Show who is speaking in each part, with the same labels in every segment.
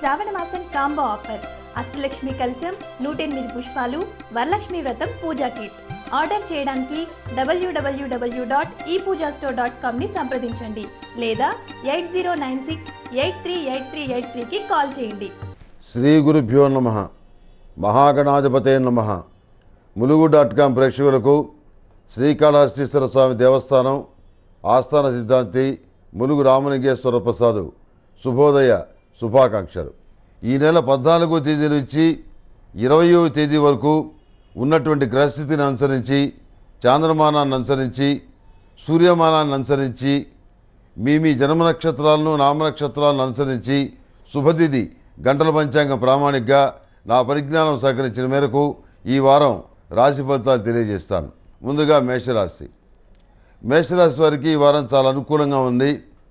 Speaker 1: శ్రావణ మాసం combo offer Ashtalakshmi కలశం నూట ఎనిమిది పుష్పాలు వరలక్ష్మి వ్రతం పూజా కిట్ ఆర్డర్ చేయడానికి డబ్ల్యూడబ్ల్యూడబ్ల్యూ డాట్ ఈ పూజా స్టోర్ డాట్ కామ్ని సంప్రదించండి లేదా eight zero nine six eight three eight three eight త్రీకి కాల్ చేయండి
Speaker 2: శ్రీ గురుభ్యో నమ మహాగణాధిపతే నమ ములుగు డాట్ కాం ప్రేక్షకులకు శ్రీకాళహస్తీశ్వర స్వామి దేవస్థానం ఆస్థాన సిద్ధాంతి ములుగు రామలింగేశ్వర ప్రసాద్ శుభోదయ శుభాకాంక్షలు ఈ నెల పద్నాలుగో తేదీ నుంచి ఇరవయో తేదీ వరకు ఉన్నటువంటి గ్రహస్థితిని అనుసరించి చాంద్రమానాన్ని అనుసరించి సూర్యమానాన్ని అనుసరించి మీ మీ జన్మ నక్షత్రాలను నామ నక్షత్రాలను అనుసరించి శుభతిథి గంటల పంచాంగం ప్రామాణికగా నా పరిజ్ఞానం సహకరించిన మేరకు ఈ వారం రాశి ఫలితాలు తెలియజేస్తాను ముందుగా మేషరాశి మేషరాశి వారికి ఈ వారం చాలా అనుకూలంగా ఉంది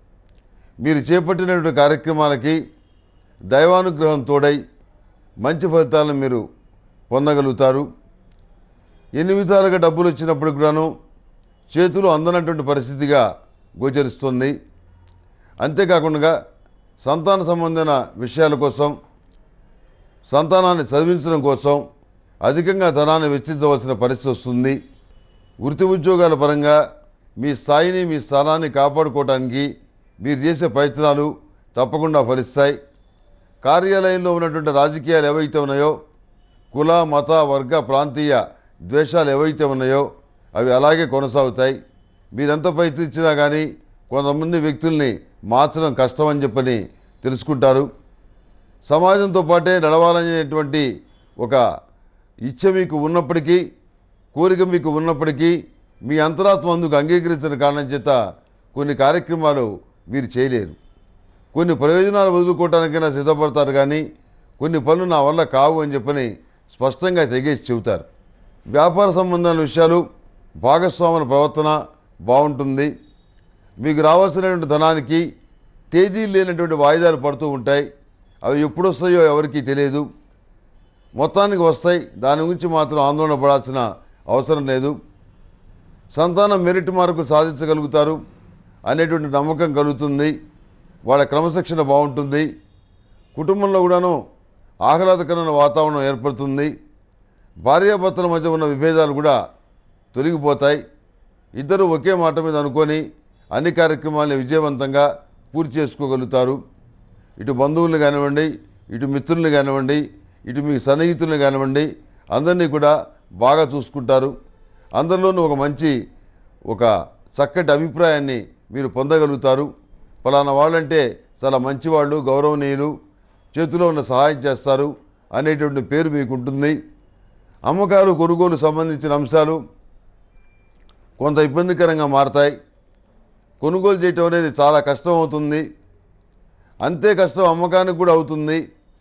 Speaker 2: మీరు చేపట్టినటువంటి కార్యక్రమాలకి దైవానుగ్రహం తోడై మంచి ఫలితాలను మీరు పొందగలుగుతారు ఎన్ని విధాలుగా డబ్బులు వచ్చినప్పుడు కూడాను చేతులు అందనటువంటి పరిస్థితిగా గోచరిస్తుంది అంతేకాకుండా సంతాన సంబంధమైన విషయాల కోసం సంతానాన్ని చదివించడం కోసం అధికంగా ధనాన్ని వెచ్చించవలసిన పరిస్థితి వస్తుంది వృత్తి ఉద్యోగాల పరంగా మీ స్థాయిని మీ స్థానాన్ని కాపాడుకోవడానికి మీరు చేసే ప్రయత్నాలు తప్పకుండా ఫలిస్తాయి కార్యాలయంలో ఉన్నటువంటి రాజకీయాలు ఏవైతే ఉన్నాయో కుల మత వర్గ ప్రాంతీయ ద్వేషాలు ఏవైతే ఉన్నాయో అవి అలాగే కొనసాగుతాయి మీరెంత ప్రయత్నించినా కానీ కొంతమంది వ్యక్తుల్ని మార్చడం కష్టమని చెప్పని తెలుసుకుంటారు సమాజంతో పాటే నడవాలనేటువంటి ఒక ఇచ్చ మీకు ఉన్నప్పటికీ కోరిక మీకు ఉన్నప్పటికీ మీ అంతరాత్మ అందుకు అంగీకరించిన కారణం చేత కొన్ని కార్యక్రమాలు మీరు చేయలేరు కొన్ని ప్రయోజనాలు వదులుకోవటానికైనా సిద్ధపడతారు కానీ కొన్ని పనులు నా వల్ల కావు అని చెప్పని స్పష్టంగా తెగేసి చెబుతారు వ్యాపార సంబంధాల విషయాలు భాగస్వాముల ప్రవర్తన బాగుంటుంది మీకు రావాల్సినటువంటి ధనానికి తేదీలు లేనటువంటి వాయిదాలు పడుతూ ఉంటాయి అవి ఎప్పుడు వస్తాయో ఎవరికీ తెలియదు మొత్తానికి వస్తాయి దాని గురించి మాత్రం ఆందోళన పడాల్సిన అవసరం లేదు సంతానం మెరిట్ మార్కు సాధించగలుగుతారు అనేటువంటి నమ్మకం కలుగుతుంది వాళ్ళ క్రమశిక్షణ బాగుంటుంది కుటుంబంలో కూడాను ఆహ్లాదకరమైన వాతావరణం ఏర్పడుతుంది భార్యాభర్తల మధ్య ఉన్న విభేదాలు కూడా తొలగిపోతాయి ఇద్దరు ఒకే మాట మీద అనుకొని అన్ని కార్యక్రమాలను విజయవంతంగా పూర్తి చేసుకోగలుగుతారు ఇటు బంధువుల్ని కానివ్వండి ఇటు మిత్రుల్ని కానివ్వండి ఇటు మీ సన్నిహితుల్ని కానివ్వండి అందరినీ కూడా బాగా చూసుకుంటారు అందరిలోనూ ఒక మంచి ఒక చక్కటి అభిప్రాయాన్ని మీరు పొందగలుగుతారు ఫలానా వాళ్ళంటే చాలా మంచివాళ్ళు గౌరవనీయులు చేతిలో ఉన్న సహాయం చేస్తారు అనేటువంటి పేరు మీకు ఉంటుంది అమ్మకాలు కొనుగోలు సంబంధించిన అంశాలు కొంత ఇబ్బందికరంగా మారతాయి కొనుగోలు చేయటం అనేది చాలా కష్టం అవుతుంది అంతే కష్టం అమ్మకానికి కూడా అవుతుంది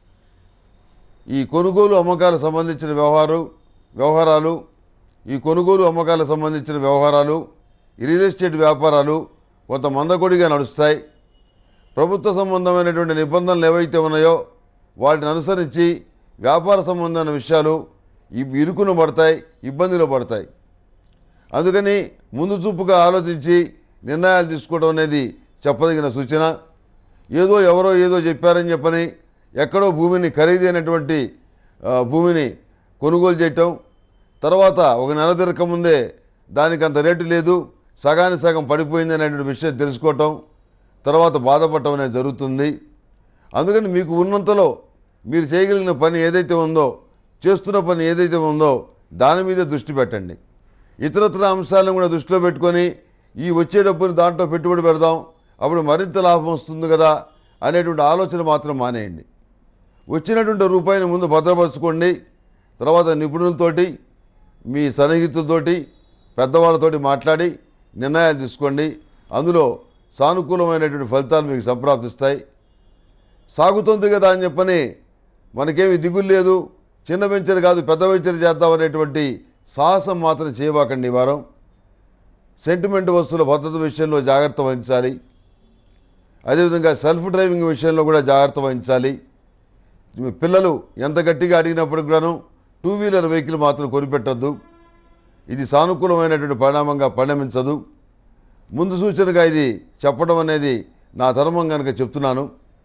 Speaker 2: ఈ కొనుగోలు అమ్మకాలకు సంబంధించిన వ్యవహారం వ్యవహారాలు ఈ కొనుగోలు అమ్మకాలకు సంబంధించిన వ్యవహారాలు ఈ రియల్ ఎస్టేట్ వ్యాపారాలు కొంత మందకొడిగా నడుస్తాయి ప్రభుత్వ సంబంధమైనటువంటి నిబంధనలు ఏవైతే ఉన్నాయో వాటిని అనుసరించి వ్యాపార సంబంధమైన విషయాలు ఇవి ఇరుకున పడతాయి ఇబ్బందిలో పడతాయి అందుకని ముందు చూపుగా ఆలోచించి నిర్ణయాలు తీసుకోవడం అనేది చెప్పదగిన సూచన ఏదో ఎవరో ఏదో చెప్పారని చెప్పని ఎక్కడో భూమిని ఖరీదైనటువంటి ఆ, భూమిని కొనుగోలు చేయటం తర్వాత ఒక నెల తిరక ముందే దానికి అంత రేటు లేదు సగానికి సగం పడిపోయింది అనేటువంటి విషయం తెలుసుకోవటం తర్వాత బాధపడటం అనేది జరుగుతుంది అందుకని మీకు ఉన్నంతలో మీరు చేయగలిగిన పని ఏదైతే ఉందో చేస్తున్న పని ఏదైతే ఉందో దాని మీద దృష్టి పెట్టండి ఇతరత్ర అంశాలను కూడా దృష్టిలో పెట్టుకొని ఈ వచ్చే డబ్బుని దాంట్లో పెట్టుబడి పెడదాం అప్పుడు మరింత లాభం వస్తుంది కదా అనేటువంటి ఆలోచన మాత్రం మానేయండి వచ్చినటువంటి రూపాయిని ముందు భద్రపరచుకోండి తర్వాత నిపుణులతోటి మీ సన్నిహితులతోటి పెద్దవాళ్ళతోటి మాట్లాడి నిర్ణయాలు తీసుకోండి అందులో సానుకూలమైనటువంటి ఫలితాలు మీకు సంప్రాప్తిస్తాయి సాగుతుంది కదా అని చెప్పని మనకేమి దిగులు లేదు చిన్న వెంచర్ కాదు పెద్ద వెంచర్ చేద్దాం అనేటువంటి సాహసం మాత్రం చేయబాకండి ఈ వారం సెంటిమెంట్ వస్తువుల భద్రత విషయంలో జాగ్రత్త వహించాలి అదేవిధంగా సెల్ఫ్ డ్రైవింగ్ విషయంలో కూడా జాగ్రత్త వహించాలి పిల్లలు ఎంత గట్టిగా అడిగినప్పుడు కూడాను టూ వీలర్ వెహికల్ మాత్రం కొనిపెట్టద్దు ఇది సానుకూలమైనటువంటి పరిణామంగా పరిణమించదు ముందు సూచనగా ఇది చెప్పడం అనేది నా ధర్మం కనుక చెప్తున్నాను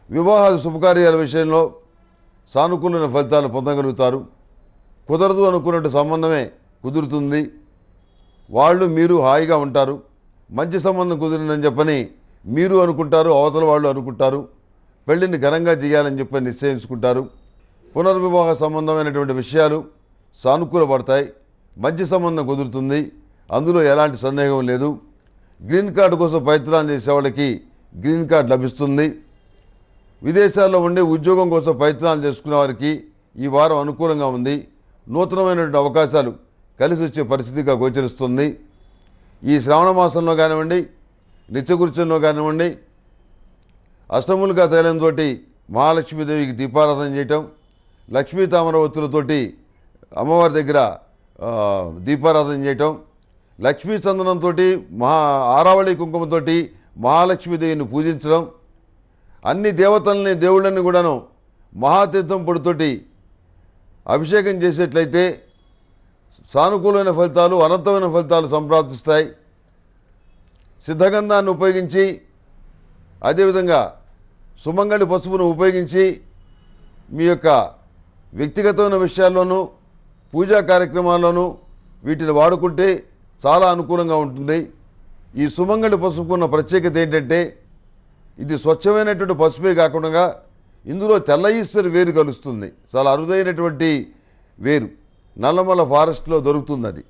Speaker 2: వివాహాలు శుభకార్యాల విషయంలో సానుకూలమైన ఫలితాలు పొందగలుగుతారు కుదరదు అనుకున్నట్టు సంబంధమే కుదురుతుంది వాళ్ళు మీరు హాయిగా ఉంటారు మంచి సంబంధం కుదిరిందని చెప్పని మీరు అనుకుంటారు అవతల వాళ్ళు అనుకుంటారు పెళ్లిని ఘనంగా చేయాలని చెప్పని నిశ్చయించుకుంటారు పునర్వివాహ సంబంధమైనటువంటి విషయాలు సానుకూలపడతాయి మంచి సంబంధం కుదురుతుంది అందులో ఎలాంటి సందేహం లేదు గ్రీన్ కార్డు కోసం ప్రయత్నాలు చేసే వాళ్ళకి గ్రీన్ కార్డు లభిస్తుంది విదేశాల్లో ఉండే ఉద్యోగం కోసం ప్రయత్నాలు చేసుకునే వారికి ఈ వారం అనుకూలంగా ఉంది నూతనమైనటువంటి అవకాశాలు కలిసి వచ్చే పరిస్థితిగా గోచరిస్తుంది ఈ శ్రావణ మాసంలో కానివ్వండి నిత్యకృత్యంలో కానివ్వండి అష్టములుగా తైలంతో మహాలక్ష్మీదేవికి దీపారాధన చేయటం లక్ష్మీ తామరవత్తులతోటి అమ్మవారి దగ్గర ఆ, దీపారాధన చేయటం లక్ష్మీ చందనంతో మహా ఆరావళి కుంకుమతోటి మహాలక్ష్మీదేవిని పూజించడం అన్ని దేవతల్ని దేవుళ్ళని కూడాను మహాతీర్థం పొడితోటి అభిషేకం చేసేట్లయితే సానుకూలమైన ఫలితాలు అనంతమైన ఫలితాలు సంప్రాప్తిస్తాయి సిద్ధగంధాన్ని ఉపయోగించి అదేవిధంగా సుమంగళి పసుపును ఉపయోగించి మీ యొక్క వ్యక్తిగతమైన విషయాల్లోనూ పూజా కార్యక్రమాల్లోనూ వీటిని వాడుకుంటే చాలా అనుకూలంగా ఉంటుంది ఈ సుమంగళి పసుపుకున్న ప్రత్యేకత ఏంటంటే ఇది స్వచ్ఛమైనటువంటి పసుపే కాకుండా ఇందులో తెల్ల ఈశ్వరి వేరు కలుస్తుంది చాలా అరుదైనటువంటి వేరు నల్లమల ఫారెస్ట్లో దొరుకుతుంది అది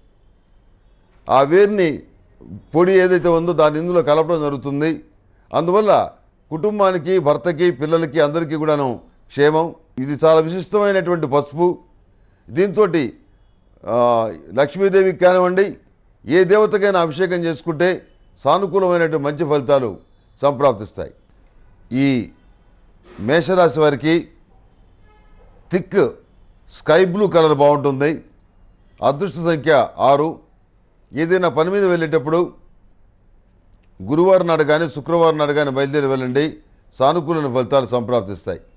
Speaker 2: ఆ వేరుని పొడి ఏదైతే ఉందో దాన్ని ఇందులో కలపడం జరుగుతుంది అందువల్ల కుటుంబానికి భర్తకి పిల్లలకి అందరికీ కూడాను క్షేమం ఇది చాలా విశిష్టమైనటువంటి పసుపు దీంతో లక్ష్మీదేవికి కానివ్వండి ఏ దేవతకైనా అభిషేకం చేసుకుంటే సానుకూలమైనటువంటి మంచి ఫలితాలు సంప్రాప్తిస్తాయి ఈ మేషరాశి వారికి థిక్ స్కై బ్లూ కలర్ బాగుంటుంది అదృష్ట సంఖ్య ఆరు ఏదైనా పని మీద వెళ్ళేటప్పుడు గురువారం నాడు కానీ శుక్రవారం నాడు కానీ బయలుదేరి వెళ్ళండి సానుకూలమైన ఫలితాలు సంప్రాప్తిస్తాయి